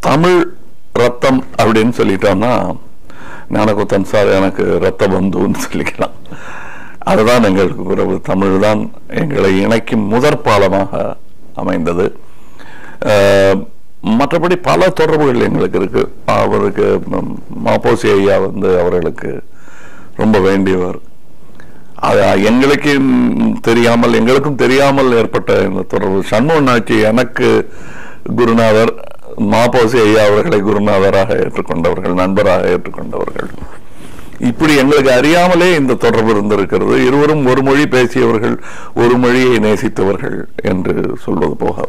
தமிழ் ரத்தம் அப்படின்னு சொல்லிட்டோம்னா ஞானகுத்தன் சார் எனக்கு ரத்த பந்துன்னு சொல்லிக்கலாம் அதுதான் எங்களுக்கு உறவு தமிழ் தான் எங்களை இணைக்கும் முதற் பாலமாக அமைந்தது அஹ், மற்றபடி பல தொடர்புகள் எங்களுக்கு இருக்கு அவருக்கு ம், மாப்போசி ஐயா வந்து அவர்களுக்கு ரொம்ப வேண்டியவர் அது எங்களுக்கு தெரியாமல் எங்களுக்கும் தெரியாமல் ஏற்பட்ட இந்த தொடர்பு சண்முகநாச்சி எனக்கு குருநாதர் மாப்போசி ஐயா அவர்களை குருநாதராக ஏற்றுக்கொண்டவர்கள் நண்பராக ஏற்றுக்கொண்டவர்கள் இப்படி எங்களுக்கு அறியாமலே இந்த தொடர்பு இருந்திருக்கிறது இருவரும் ஒரு மொழி பேசியவர்கள் ஒரு மொழியை நேசித்தவர்கள் என்று சொல்வது போக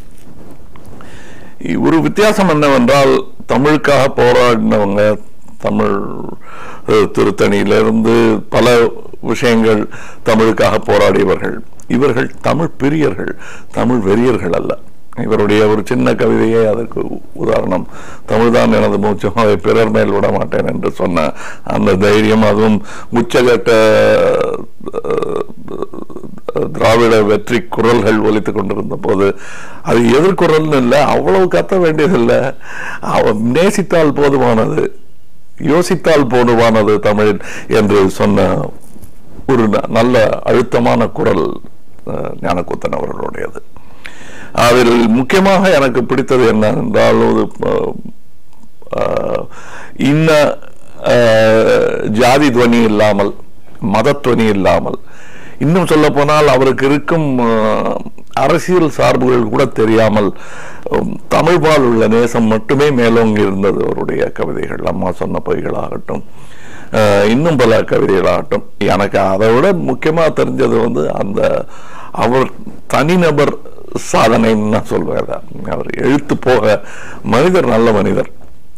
ஒரு வித்தியாசம் என்னவென்றால் தமிழுக்காக போராடினவங்க தமிழ் அஹ், திருத்தணியிலிருந்து பல விஷயங்கள் தமிழுக்காக போராடியவர்கள் இவர்கள் தமிழ் பிரியர்கள் தமிழ் வெறியர்கள் அல்ல இவருடைய ஒரு சின்ன கவிதையே அதற்கு உதாரணம் தமிழ்தான் எனது மூச்சம் அதை பிறர் மேல் விட மாட்டேன் என்று சொன்ன அந்த தைரியம் அதுவும் உச்சகட்ட அஹ், திராவிட வெற்றி குரல்கள் ஒலித்துக் கொண்டிருந்த போது அது எதிர்குரல்னு இல்லை அவ்வளவு கத்த வேண்டியதில்லை அவன் நேசித்தால் போதுமானது யோசித்தால் போதுமானது தமிழ் என்று சொன்ன ஒரு ந- நல்ல அழுத்தமான குரல் அஹ், ஞானக்கூத்தன் அவர்களுடையது அதில் முக்கியமாக எனக்கு பிடித்தது என்ன என்றால் ஒரு அஹ், அஹ், இன்ன அஹ், ஜாதி துவனி இல்லாமல் மதத்துவனி இல்லாமல் இன்னும் சொல்ல போனால் அவருக்கு இருக்கும் அஹ், அரசியல் சார்புகள் கூட தெரியாமல் உம், தமிழ்பால் உள்ள நேசம் மட்டுமே மேலோங்கி இருந்தது அவருடைய கவிதைகள் அம்மா சொன்ன பொய்களாகட்டும் அஹ், இன்னும் பல கவிதைகளாகட்டும் எனக்கு அதை விட முக்கியமாக தெரிஞ்சது வந்து அந்த அவர் தனிநபர் சாதனைன்னு நான் சொல்வேன் அதை. அவர் எழுத்து போக மனிதர் நல்ல மனிதர்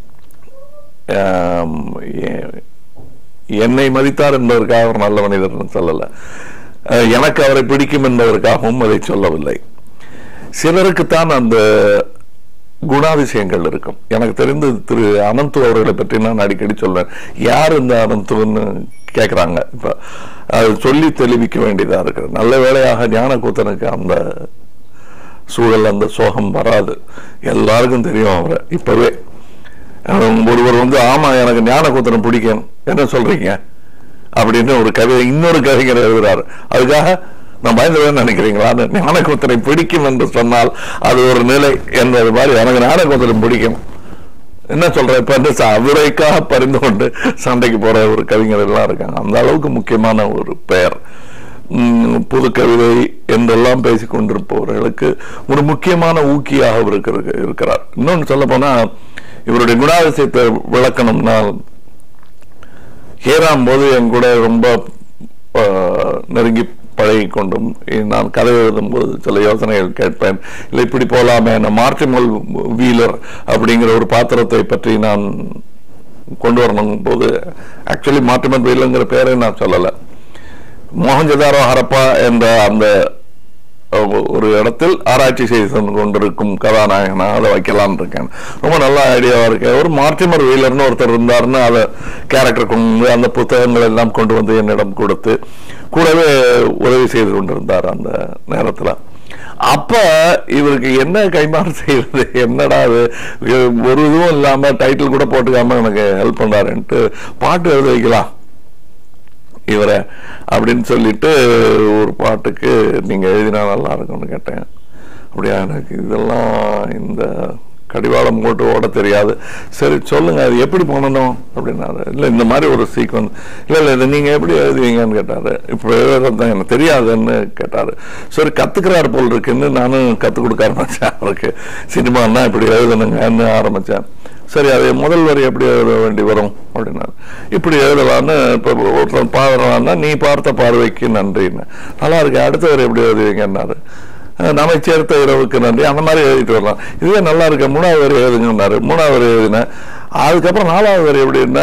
ஆம், எ- என்னை மதித்தார் என்பதற்காக அவர் நல்ல மனிதர்னு சொல்லல அஹ், எனக்கு அவரை பிடிக்கும் என்பதற்காகவும் அதை சொல்லவில்லை சிலருக்குத்தான் அந்த குணாதிசயங்கள் இருக்கும் எனக்கு தெரிந்து திரு அனந்து அவர்களை பற்றி நான் அடிக்கடி சொல்வேன் யார் இந்த அனந்துன்னு கேட்குறாங்க இப்போ அது சொல்லி தெளிவிக்க வேண்டியதாக இருக்குது நல்ல வேளையாக ஞானக்கூத்தனுக்கு அந்த சூழல் அந்த சோகம் வராது எல்லாருக்கும் தெரியும் அவரை இப்பவே அவன் ஒருவர் வந்து ஆமா எனக்கு ஞானக்கூத்தனை பிடிக்கும் என்ன சொல்றீங்க அப்படின்னு ஒரு கவிதை இன்னொரு கவிஞர் எழுதுறாரு அதுக்காக நான் பயந்துவேன் நினைக்கிறீங்களா அந்த ஞானக்கூத்தனை பிடிக்கும் என்று சொன்னால் அது ஒரு நிலை என்பது மாதிரி எனக்கு ஞானக்கூத்தனை பிடிக்கும் என்ன சொல்ற இப்ப வந்து ச- அவரைக்காக பரிந்து கொண்டு சண்டைக்கு போற ஒரு கவிஞர் எல்லாம் இருக்காங்க அந்த அளவுக்கு முக்கியமான ஒரு பெயர் உம், புது கவிதை என்றெல்லாம் பேசிக் கொண்டிருப்பவர்களுக்கு ஒரு முக்கியமான ஊக்கியாக அவர் இருக்கிற- இருக்கிறார் இன்னொன்று சொல்ல போனா இவருடைய குணாதிசயத்தை விளக்கணும்னா ஏறாம் போது என் கூட ரொம்ப ஆஹ், நெருங்கி பழகி கொண்டும் நான் கதை எழுதும்போது சில யோசனைகள் கேட்பேன் இல்லை இப்படி போலாமே நான் மார்டிமல் வீலர் அப்படிங்கிற ஒரு பாத்திரத்தை பற்றி நான் கொண்டு வரணும் போது ஆக்சுவலி மார்டிமல் வீலருங்கிற பேரை நான் சொல்லலை மோகஞ்சதாரோ ஹரப்பா என்ற அந்த அஹ், ஒரு இடத்தில் ஆராய்ச்சி செய்து கொண்டிருக்கும் கதாநாயகனா அதை வைக்கலாம்னு இருக்கேன் ரொம்ப நல்ல ஐடியாவா இருக்கு ஒரு மார்டிமர் வீலர்னு ஒருத்தர் இருந்தாருன்னு அதை கேரக்டர் கொண்டு அந்த புத்தகங்கள் எல்லாம் கொண்டு வந்து என்னிடம் கொடுத்து கூடவே உதவி செய்து கொண்டிருந்தார் அந்த நேரத்துல அப்ப இவருக்கு என்ன கைமாறு செய்யறது என்னடா அது ஒரு இதுவும் இல்லாம டைட்டில் கூட போட்டுக்காம எனக்கு ஹெல்ப் பண்றாருன்ட்டு பாட்டு எழுத வைக்கலாம் இவரை அப்படின்னு சொல்லிட்டு ஒரு பாட்டுக்கு நீங்க எழுதினா நல்லா இருக்கும்னு கேட்டேன் அப்படியா எனக்கு இதெல்லாம் இந்த கடிவாளம் போட்டு ஓட தெரியாது சரி சொல்லுங்க அது எப்படி பண்ணணும் அப்படின்னாரு இல்லை இந்த மாதிரி ஒரு சீக்வன்ஸ் இல்லை இல்லை இதை நீங்க எப்படி எழுதுவீங்கன்னு கேட்டாரு இப்போ எழுதுறது எனக்கு தெரியாதுன்னு கேட்டாரு சரி கத்துக்கிறாரு போல் இருக்குன்னு நானும் கற்றுக் கொடுக்க ஆரம்பிச்சேன் அவருக்கு சினிமான்னா இப்படி எழுதணுங்கன்னு ஆரம்பிச்சேன் சரி அது முதல் வரி எப்படி எழுத வேண்டி வரும் அப்படின்னாரு இப்படி எழுதலான்னு இப்போ ஒருத்தன் பாடுறான்னா நீ பார்த்த பார்வைக்கு நன்றின்னு நல்லா இருக்கு அடுத்த வரி எப்படி எழுதுவீங்கன்னாரு அஹ் நம்மை சேர்த்த இரவுக்கு நன்றி அந்த மாதிரி எழுதிட்டு வரலாம் இதுவே நல்லா இருக்கு மூணாவது வரி எழுதுங்கன்னாரு மூணாவது வரி எழுதினேன் அதுக்கப்புறம் நாலாவது வரி எப்படின்னா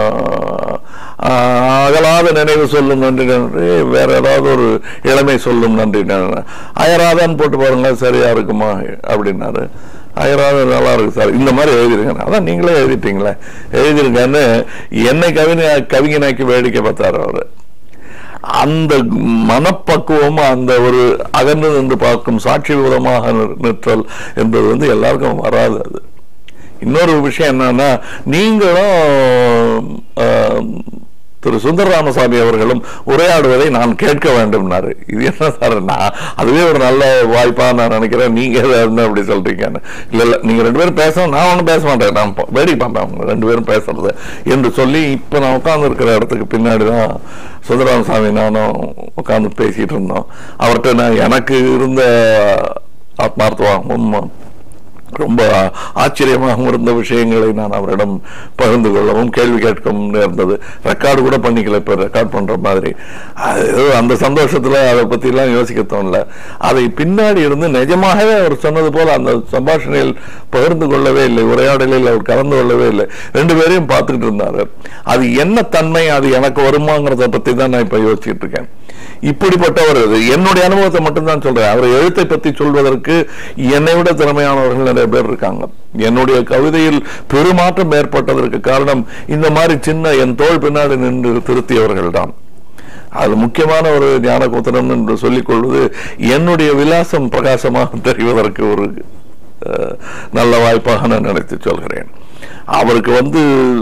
ஆஹ், அகலாத நினைவு சொல்லும் நன்றி நன்றி வேற ஏதாவது ஒரு இளமை சொல்லும் நன்றி நன்றி. அயராதான்னு போட்டு பாருங்க சரியா இருக்குமா அப்படின்னாரு அயராத நல்லா இருக்கு சார் இந்த மாதிரி எழுதிருங்க அதான் நீங்களே எழுதிட்டீங்களே எழுதிருங்கன்னு என்னை கவிஞ கவிஞனாக்கி வேடிக்கை பார்த்தாரு அவரு அந்த மனப்பக்குவம் அந்த ஒரு அகன்று நின்று பார்க்கும் சாட்சி விதமாக நிற்றல் என்பது வந்து எல்லாருக்கும் வராது அது இன்னொரு விஷயம் என்னன்னா நீங்களும் ஆஹ், திரு சுந்தர ராமசாமி அவர்களும் உரையாடுவதை நான் கேட்க வேண்டும்னாரு இது என்ன சார் நான் அதுவே ஒரு நல்ல வாய்ப்பா நான் நினைக்கிறேன் நீங்க எதை என்ன அப்படி சொல்றீங்கன்னு இல்ல இல்ல நீங்க ரெண்டு பேரும் பேசணும் நான் ஒன்றும் பேச மாட்டேன் நான் ப- வேடிக்கை பார்ப்பேன் அவங்க ரெண்டு பேரும் பேசுறது என்று சொல்லி இப்ப நான் உட்கார்ந்து இருக்கிற இடத்துக்கு பின்னாடி தான் சுந்தரராமசாமி நானும் உட்கார்ந்து பேசிட்டு இருந்தோம் அவர்கிட்ட நான் எனக்கு இருந்த ஆத்மார்த்தமாகவும் ரொம்ப ஆச்சரியமாகவும் இருந்த விஷயங்களை நான் அவரிடம் பகிர்ந்து கொள்ளவும் கேள்வி கேட்கவும் நேர்ந்தது ரெக்கார்டு கூட பண்ணிக்கல இப்ப ரெக்கார்ட் பண்ற மாதிரி அது ஏதோ அந்த சந்தோஷத்துல அதை பத்தி எல்லாம் யோசிக்க தோணல அதை பின்னாடி இருந்து நிஜமாகவே அவர் சொன்னது போல அந்த சம்பாஷணையில் பகிர்ந்து கொள்ளவே இல்லை உரையாடலில் அவர் கலந்து கொள்ளவே இல்லை ரெண்டு பேரையும் பார்த்துக்கிட்டு இருந்தாரு அது என்ன தன்மை அது எனக்கு வருமாங்கிறத பத்தி தான் நான் இப்ப யோசிச்சுட்டு இருக்கேன் இப்படிப்பட்டவர் இது. என்னுடைய அனுபவத்தை மட்டும்தான் சொல்றேன் அவர் எழுத்தை பத்தி சொல்வதற்கு என்னை விட திறமையானவர்கள் நிறைய பேர் இருக்காங்க என்னுடைய கவிதையில் பெருமாற்றம் ஏற்பட்டதற்கு காரணம் இந்த மாதிரி சின்ன என் தோள் பின்னாடி நின்று திருத்தியவர்கள் தான் அது முக்கியமான ஒரு ஞான கூத்தனம் என்று சொல்லிக் கொள்வது என்னுடைய விலாசம் பிரகாசமாக தெரிவதற்கு ஒரு அஹ், நல்ல வாய்ப்பாக நான் நினைத்து சொல்கிறேன் அவருக்கு வந்து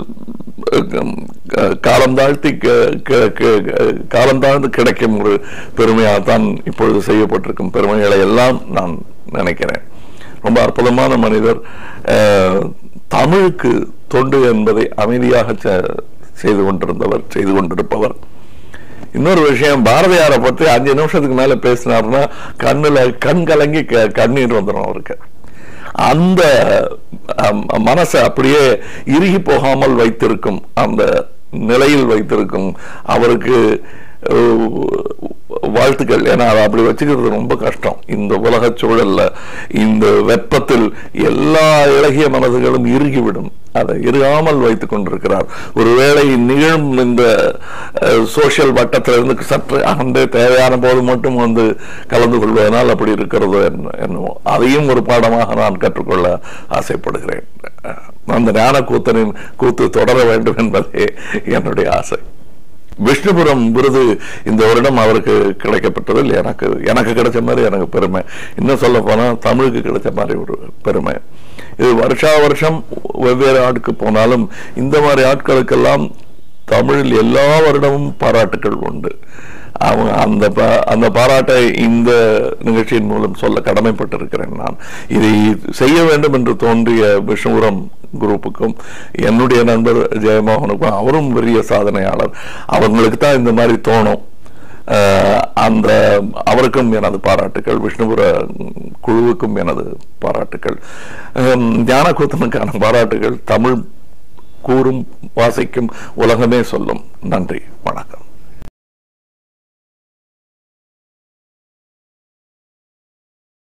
அஹ், காலம் தாழ்த்தி க- க- க- காலம் தாழ்ந்து கிடைக்கும் ஒரு பெருமையாகத்தான் இப்பொழுது செய்யப்பட்டிருக்கும் பெருமைகளை எல்லாம் நான் நினைக்கிறேன் ரொம்ப அற்புதமான மனிதர் அஹ், தமிழுக்கு தொண்டு என்பதை அமைதியாக செ- செய்து கொண்டிருந்தவர் செய்து கொண்டிருப்பவர் இன்னொரு விஷயம் பாரதியாரை பற்றி அஞ்சு நிமிஷத்துக்கு மேல பேசினார்னா கண்ணுல கண் கலங்கி க- கண்ணீர் வந்துடும் அவருக்கு அந்த அம், மனசை அப்படியே இறுகி போகாமல் வைத்திருக்கும் அந்த நிலையில் வைத்திருக்கும் அவருக்கு அஹ், வாழ்த்துக்கள் ஏன்னா அதை அப்படி வச்சுக்கிறது ரொம்ப கஷ்டம் இந்த உலக சூழல்ல இந்த வெப்பத்தில் எல்லா இளகிய மனதுகளும் இறுகிவிடும் அதை இறுகாமல் வைத்துக் கொண்டிருக்கிறார் ஒருவேளை நிகழும் இந்த சோசியல் வட்டத்திலிருந்து சற்று அகன்று தேவையான போது மட்டும் வந்து கலந்து கொள்வதனால் அப்படி இருக்கிறதோ என்ன- என்னவோ அதையும் ஒரு பாடமாக நான் கற்றுக்கொள்ள ஆசைப்படுகிறேன் அஹ், அந்த ஞான கூத்தனின் கூத்து தொடர வேண்டும் என்பதே என்னுடைய ஆசை விஷ்ணுபுரம் விருது இந்த வருடம் அவருக்கு கிடைக்கப்பட்டதில் எனக்கு எனக்கு கிடைச்ச மாதிரி எனக்கு பெருமை இன்னும் சொல்ல போனா தமிழுக்கு கிடைச்ச மாதிரி ஒரு பெருமை இது வருஷா வருஷம் வெவ்வேறு ஆட்க்கு போனாலும் இந்த மாதிரி ஆட்களுக்கெல்லாம் தமிழில் எல்லா வருடமும் பாராட்டுகள் உண்டு அவங்க அந்த பா- அந்த பாராட்டை இந்த நிகழ்ச்சியின் மூலம் சொல்ல கடமைப்பட்டிருக்கிறேன் நான் இதை செய்ய வேண்டும் என்று தோன்றிய விஷ்ணுபுரம் குரூப்புக்கும் என்னுடைய நண்பர் ஜெயமோகனுக்கும் அவரும் பெரிய சாதனையாளர் அவங்களுக்கு தான் இந்த மாதிரி தோணும் அஹ், அந்த அவருக்கும் எனது பாராட்டுக்கள் விஷ்ணுபுர குழுவுக்கும் எனது பாராட்டுக்கள் அஹ், ஞானக்கூத்தனுக்கான பாராட்டுகள் தமிழ் கூறும் வாசிக்கும் உலகமே சொல்லும் நன்றி வணக்கம்